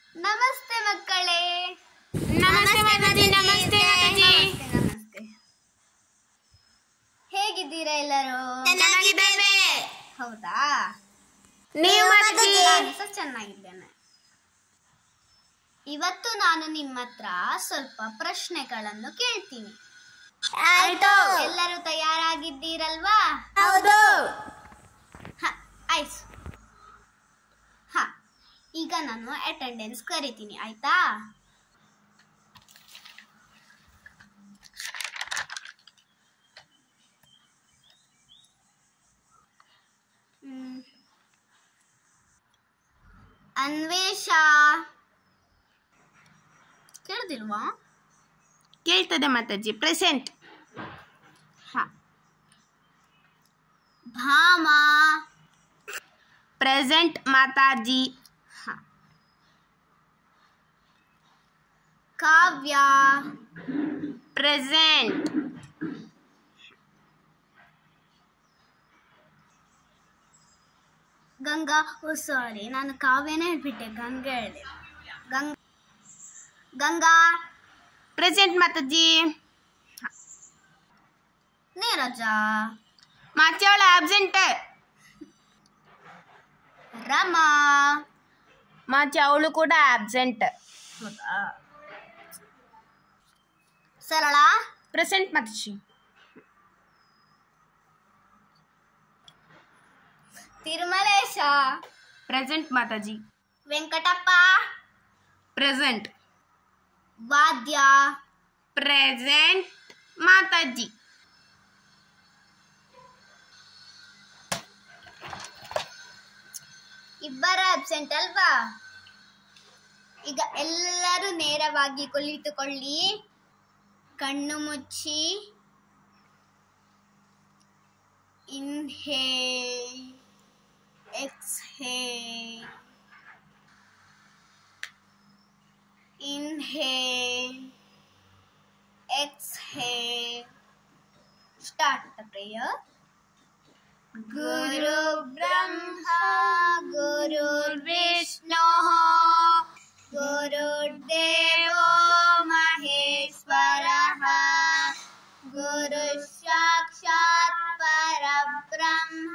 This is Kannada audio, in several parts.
ನಮಸ್ತೆ ಮಕ್ಕಳೇ ನಮಸ್ತೆ ಮಾತಾಜಿ ನಮಸ್ತೆ ಮಾತಾಜಿ ನಮಸ್ತೆ ಹೇಗಿದ್ದೀರಾ ಎಲ್ಲರೂ ಚೆನ್ನಾಗಿದ್ದೇವೆ ಹೌದಾ ನೀವು ಮಾತಾಜಿ ನಾನು ಸಹ ಚೆನ್ನಾಗಿದ್ದೇನೆ ಇವತ್ತು ನಾನು ನಿಮ್ಮ ಹತ್ರ ಸ್ವಲ್ಪ ಪ್ರಶ್ನೆಗಳನ್ನು ಕೇಳ್ತೀನಿ ಆಯ್ತು ಎಲ್ಲರೂ ತಯಾರಾಗಿದ್ದೀರಲ್ವಾ ಹೌದು ಹ ಆಯ್ತು ಹ ಈಗ ನಾನು ಅಟೆಂಡೆನ್ಸ್ ಕರಿತೀನಿ ಆಯ್ತಾ ಹ್ಮ್. ಅನ್ವೇಷ ಕೇಳುದಿಲ್ವಾ ಕೇಳ್ತದೆ ಮಾತಾಜಿ ಪ್ರೆಸೆಂಟ್ ಹ ಭಾಮ ಪ್ರೆಸೆಂಟ್ ಮಾತಾಜಿ ಹ ಕಾವ್ಯ ಪ್ರೆಸೆಂಟ್ ಗಂಗಾ ಓ ಸಾರಿ ನಾನು ಕಾವ್ಯನೇ ಹೇಳ್ಬಿಟ್ಟೆ ಗಂಗಾ ಹೇಳಿದೆ ಗಂಗ್ ಗಂಗಾ ಪ್ರೆಸೆಂಟ್ ಮಾತಾಜಿ ನೀರಜ ಮಾಚಿ ಅವಳ ಆಬ್ಸೆಂಟ್ ರಮಾ ಮಾಚಿ ಅವಳು ಕೂಡ ಆಬ್ಸೆಂಟ್ ಹೌದಾ Sarala present mataji Thirumalesha present mataji Venkatappa present ವಾದ್ಯ ಪ್ರೆಸೆಂಟ್ ಮಾತಾಜಿ ಇಬ್ಬರ ಅಬ್ಸೆಂಟ್ ಅಲ್ವಾ ಈಗ ಎಲ್ಲರೂ ನೇರವಾಗಿ ಕುಳಿತುಕೊಳ್ಳಿ ಕಣ್ಣು ಮುಚ್ಚಿ inhale exhale inhale exhale start the prayer ಗುರು ಬ್ರಹ್ಮ ಗುರುರ್ವಿಷ್ಣು ಗುರುರ್ದೇವೋ ಮಹೇಶ್ವರ ಗುರು ಸಾಕ್ಷಾತ್ ಪರಬ್ರಹ್ಮ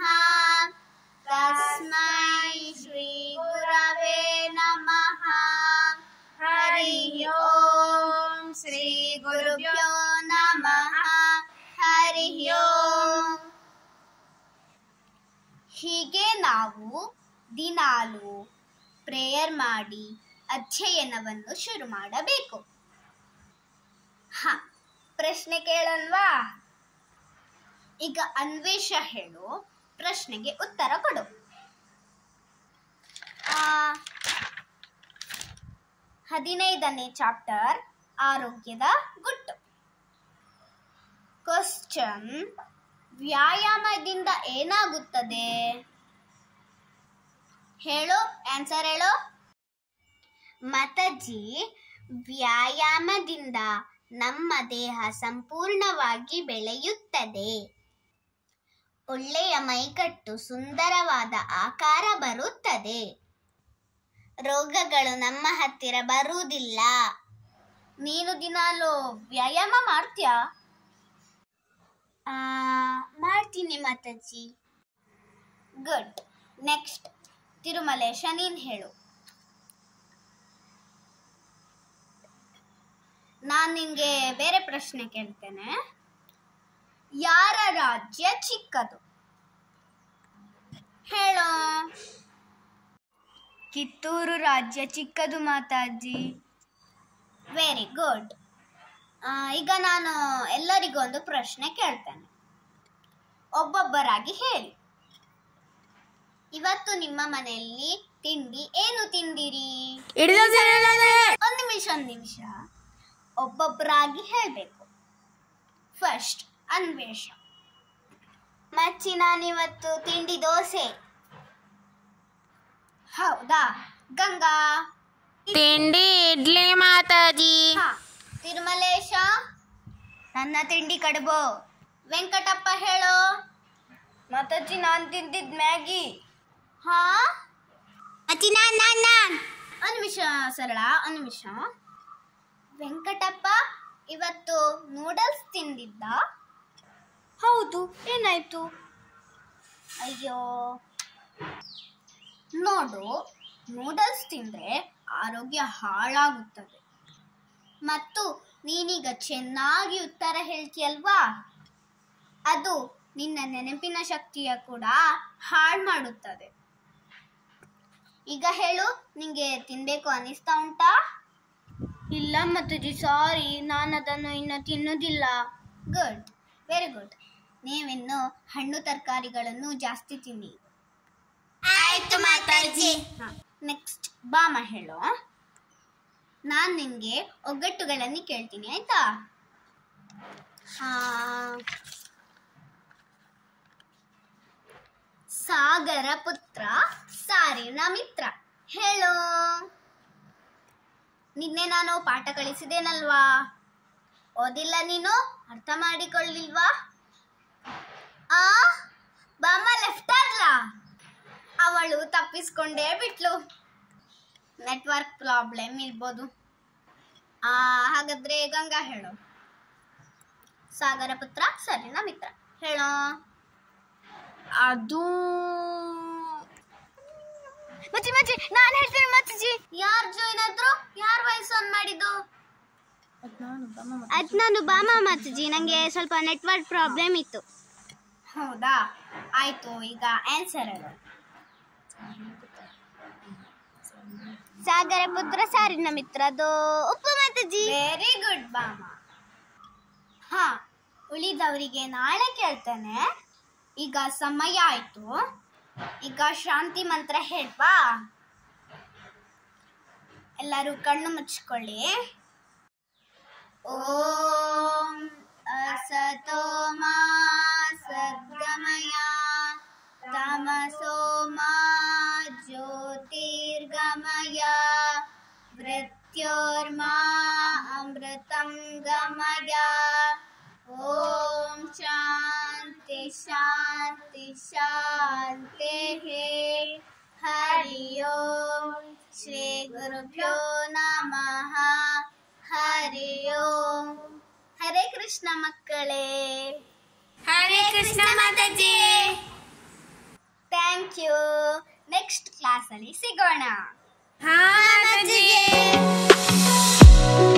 ತಸ್ಮೈ ಶ್ರೀ ಗುರವೇ ನಮಃ ಹರಿ ಓಂ ಶ್ರೀ ಗುರುಭ್ಯೋ ನಮಃ ಹರಿ ಓಂ ಹೀಗೆ ನಾವು ದಿನಾಲು ಪ್ರೇಯರ್ ಮಾಡಿ ಅಧ್ಯಯನವನ್ನು ಶುರು ಮಾಡಬೇಕು ಹ ಪ್ರಶ್ನೆ ಕೇಳಲ್ವಾ ಈಗ ಅನ್ವೇಷ ಹೇಳು ಪ್ರಶ್ನೆಗೆ ಉತ್ತರ ಕೊಡು ಆ, ಹದಿನೈದನೇ ಚಾಪ್ಟರ್ ಆರೋಗ್ಯದ ಗುಟ್ಟು ಕ್ವಶನ್ ವ್ಯಾಯಾಮದಿಂದ ಏನಾಗುತ್ತದೆ ಹೇಳು ಆನ್ಸರ್ ಹೇಳು ಮತಜಿ ವ್ಯಾಯಾಮದಿಂದ ನಮ್ಮ ದೇಹ ಸಂಪೂರ್ಣವಾಗಿ ಬೆಳೆಯುತ್ತದೆ ಒಳ್ಳೆಯ ಮೈಕಟ್ಟು ಸುಂದರವಾದ ಆಕಾರ ಬರುತ್ತದೆ ರೋಗಗಳು ನಮ್ಮ ಹತ್ತಿರ ಬರುವುದಿಲ್ಲ ನೀನು ದಿನಾಲು ವ್ಯಾಯಾಮ ಮಾಡ್ತೀಯಾ ಆ, ಮಾಡ್ತೀನಿ ಮಾತಾಜಿ ಗುಡ್ ನೆಕ್ಸ್ಟ್ ತಿರುಮಲೇಶ ನೀನು ಹೇಳು ನಾನು ನಿನಗೆ ಬೇರೆ ಪ್ರಶ್ನೆ ಕೇಳ್ತೇನೆ ಯಾರ ರಾಜ್ಯ ಚಿಕ್ಕದು ಹೇಳೋ ಕಿತ್ತೂರು ರಾಜ್ಯ ಚಿಕ್ಕದು ಮಾತಾಜಿ ವೆರಿ ಗುಡ್ ಈಗ ನಾನು ಎಲ್ಲರಿಗೂ ಒಂದು ಪ್ರಶ್ನೆ ಕೇಳ್ತೇನೆ ಒಬ್ಬೊಬ್ಬರಾಗಿ ಹೇಳಿ ಇವತ್ತು ನಿಮ್ಮ ಮನೆಯಲ್ಲಿ ತಿಂಡಿ ಏನು ತಿಂದಿರಿ ಒಂದು ನಿಮಿಷ ಒಂದು ನಿಮಿಷ ಒಬ್ಬೊಬ್ಬರಾಗಿ ಹೇಳಬೇಕು ಫಸ್ಟ್ ಅನ್ವೇಷ ಮಚ್ಚಿ ನಾನಿವತ್ತು ತಿಂಡಿ ದೋಸೆ ಹೌದಾ ಗಂಗಾ ತಿಂಡಿ ಇಡ್ಲಿ ಮಾತಾಜಿ ಹಾ ತಿರುಮಲೇಶ ನನ್ನ ತಿಂಡಿ ಕಡುಬು ವೆಂಕಟಪ್ಪ ಹೇಳು ಮಾತಾಜಿ ನಾನು ತಿಂದಿದ್ ಮ್ಯಾಗಿ ಹಾ ಅಜ್ಜಿ ನಾನ್ ನಾನ್ ನಾನ್ ಒಂದು ನಿಮಿಷ ನಿಮಿಷ ಸರಳ ಒಂದು ನಿಮಿಷ ವೆಂಕಟಪ್ಪ ಇವತ್ತು ನೂಡಲ್ಸ್ ತಿಂದಿದ್ದ ಹೌದು ಏನಾಯ್ತು ಅಯ್ಯೋ ನೋಡು ನೂಡಲ್ಸ್ ತಿಂದ್ರೆ ಆರೋಗ್ಯ ಹಾಳಾಗುತ್ತದೆ ಮತ್ತು ನೀನೀಗ ಚೆನ್ನಾಗಿ ಉತ್ತರ ಹೇಳ್ತೀಯಲ್ವಾ ಅದು ನಿನ್ನ ನೆನಪಿನ ಶಕ್ತಿಯ ಕೂಡ ಹಾಳು ಮಾಡುತ್ತದೆ ಈಗ ಹೇಳು ನಿಂಗೆ ತಿನ್ಬೇಕು ಅನಿಸ್ತಾ ಉಂಟಾ ಇಲ್ಲ ಮತ್ತಜಿ ಸಾರಿ ನಾನು ಅದನ್ನು ಇನ್ನು ತಿನ್ನೋದಿಲ್ಲ ಗುಡ್ ವೆರಿ ಗುಡ್ ನೀವಿನ್ನು ಹಣ್ಣು ತರಕಾರಿಗಳನ್ನು ಜಾಸ್ತಿ ತಿನ್ನಿ ಆಯ್ತು ಮಾತಾಜಿ ನೆಕ್ಸ್ಟ್ ಬಾಮ ಹೇಳು ನಾನು ನಿನಗೆ ಒಗ್ಗಟ್ಟುಗಳನ್ನು ಕೇಳ್ತೀನಿ ಆಯ್ತಾ ಆ, ಸಾಗರ ಪುತ್ರ ಸಾರಿನ ಮಿತ್ರ ಹೇಳು ನಿನ್ನೆ ನಾನು ಪಾಠ ಕಳಿಸಿದ್ದೇನಲ್ವಾ ಓದಿಲ್ಲ ನೀನು ಅರ್ಥ ಮಾಡಿಕೊಳ್ಳಿಲ್ವಾ ಆ ಬಾಮ ಲೆಫ್ಟ್ ಅಲ್ಲ ಅವಳು ತಪ್ಪಿಸ್ಕೊಂಡೇ ಬಿಟ್ಲು ನೆಟ್ವರ್ಕ್ ಪ್ರಾಬ್ಲಮ್ ಇರ್ಬೋದು ಆ ಹಾಗಾದ್ರೆ ಗಂಗಾ ಹೇಳು ಸಾಗರ ಪುತ್ರ ಸರಿನಾ ಮಿತ್ರ ಹೇಳೋ ಅದು ಮಚ್ಚಿ ಮಚ್ಚಿ ನಾನು ಹೇಳ್ತೇನೆ ಮಚ್ಚಿ ಯಾರು ಜಾಯ್ನ್ ಆದ್ರು ಯಾರು ವಾಯ್ಸ್ ಆನ್ ಮಾಡಿದ್ದು ಅದ್ ನಾನು ಬಾಮ ಮಚ್ಚಿ ನಂಗೆ ಸ್ವಲ್ಪ ನೆಟ್ವರ್ಕ್ ಪ್ರಾಬ್ಲಮ್ ಇತ್ತು ಹೌದಾ ಆಯ್ತು ಈಗ ಆನ್ಸರ್ ಹೇಳು ಸಾಗರ ಪುತ್ರ ಸಾರಿನ ಮಿತ್ರದು ಉಪ್ಪು ಮಾತಾಜಿ ವೆರಿ ಗುಡ್ ಬಾಮ ಹಾ ಉಳಿದವರಿಗೆ ನಾಳೆ ಕೇಳ್ತೇನೆ ಈಗ ಸಮಯ ಆಯ್ತು ಈಗ ಶಾಂತಿ ಮಂತ್ರ ಹೇಳ್ಬಾ ಎಲ್ಲರೂ ಕಣ್ಣು ಮುಚ್ಕೊಳ್ಳಿ ಓಂ ಅಸತೋ ಮಾ ಸದ್ಗಮಯ ತಮಸೋ ಮಾ ಜ್ಯೋತಿರ್ಗಮಯ ಮೃತ್ಯೋರ್ಮಾ ಅಮೃತಂ ಗಮಯ ಓಂ ಶಾಂತಿ ಶಾಂತಿ ಶಾಂತಿ ಹರಿ ಓಂ ಶ್ರೀ ಗುರುಭ್ಯೋ ನಮಃ ಹರಿ ಓಂ ಹರೇ ಕೃಷ್ಣ ಮಕ್ಕಳೇ ಹರೇ Krishna mataji thank you next ಕ್ಲಾಸಲ್ಲಿ ಸಿಗೋಣ ಹಾ ಮಾತಾಜಿ